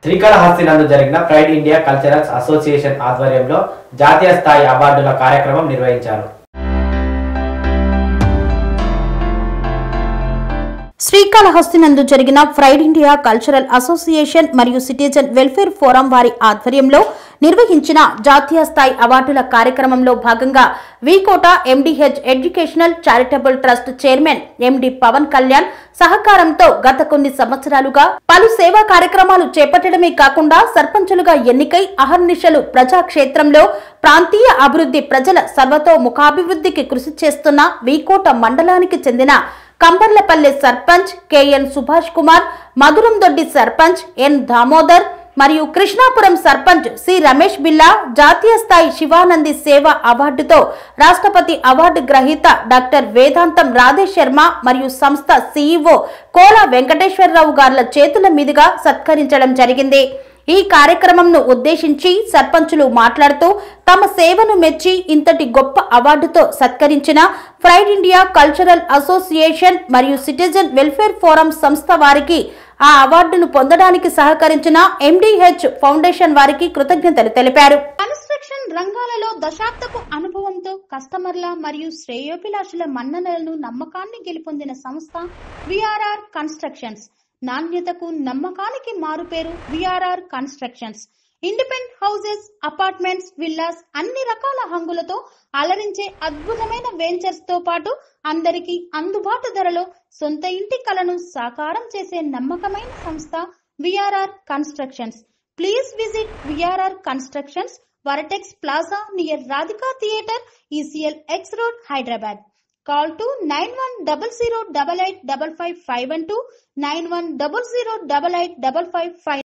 శ్రీకాళహస్తి నందు జరిగిన pride India culturals association ఆధ్వర్యంలో జాతీయ స్థాయి అవార్డుల కార్యక్రమం నిర్వహించారు శ్రీకాళహస్తి నందు జరిగిన ఫ్రైడ్ ఇండియా కల్చరల్ అసోసియేషన్ మరియు సిటిజన్ వెల్ఫేర్ ఫోరం వారి ఆధ్వర్యంలో నిర్వహించిన జాతీయ స్థాయి అవార్డుల కార్యక్రమంలో భాగంగా V Kota MDH Educational Charitable Trust chairman MD Pawan Kalyan సహకారంతో గత కొన్ని సంవత్సరాలుగా పలు సేవా కార్యక్రమాలు చేపట్టడమే కాకుండా సర్పంచులుగా ఎన్నికై అహర్నిశలు ప్రజాక్షేత్రంలో ప్రాంతీయ అభివృద్ధి ప్రజల సర్వతోముఖాభివృద్ధికి కృషి చేస్తున్న వీకోట మండలానికి చెందిన కంబర్లపల్లె సర్పంచ్ కెఎన్ సుభాష్ కుమార్ మధురందొడ్డి సర్పంచ్ ఎన్ దామోదర్ మరియు కృష్ణాపురం సర్పంచ్ సి రమేష్ బిల్లా జాతీయ స్థాయి శివానంది సేవ అవార్డుతో రాష్ట్రపతి అవార్డు గ్రహీత డాక్టర్ వేదాంతం రాధేశ్ శర్మ మరియు సంస్థ సీఈఓ కోల వెంకటేశ్వరరావు గార్ల చేతుల మీదుగా సత్కరించడం జరిగింది ఈ కార్యక్రమంను ఉద్దేశించి సర్పంచులు మాట్లాడుతూ తమ సేవను మెచ్చి ఇంతటి గొప్ప అవార్డుతో సత్కరించిన ఫ్రైడ్ ఇండియా కల్చరల్ అసోసియేషన్ మరియు సిటిజన్ వెల్ఫేర్ ఫోరం సంస్థ వారికి ఆ అవార్డును పొందడానికి సహకరించిన ఎండిహెచ్ ఫౌండేషన్ వారికి కృతజ్ఞతలు తెలిపారు కన్స్ట్రక్షన్ రంగాలలో దశాబ్దపు అనుభవంతో కస్టమర్ల మరియు శ్రేయోభిలాషుల మన్ననలను నమ్మకాన్ని గెలుపొందిన సంస్థ విఆర్ఆర్ కన్స్ట్రక్షన్స్ నాణ్యతకు నమ్మకానికి మారుపేరు VRR constructions independent houses apartments villas అన్ని రకాల హంగులతో అలరించే అద్భుతమైన వెంచర్స్ తో పాటు అందరికీ అందుబాటు ధరలో సొంత ఇంటి కలను సాకారం చేసే నమ్మకమైన సంస్థ VRR constructions please visit VRR constructions Vertex plaza near Radhika theatre ECIL X road Hyderabad call to nine one double zero double eight double five five one two nine one double zero double eight double five five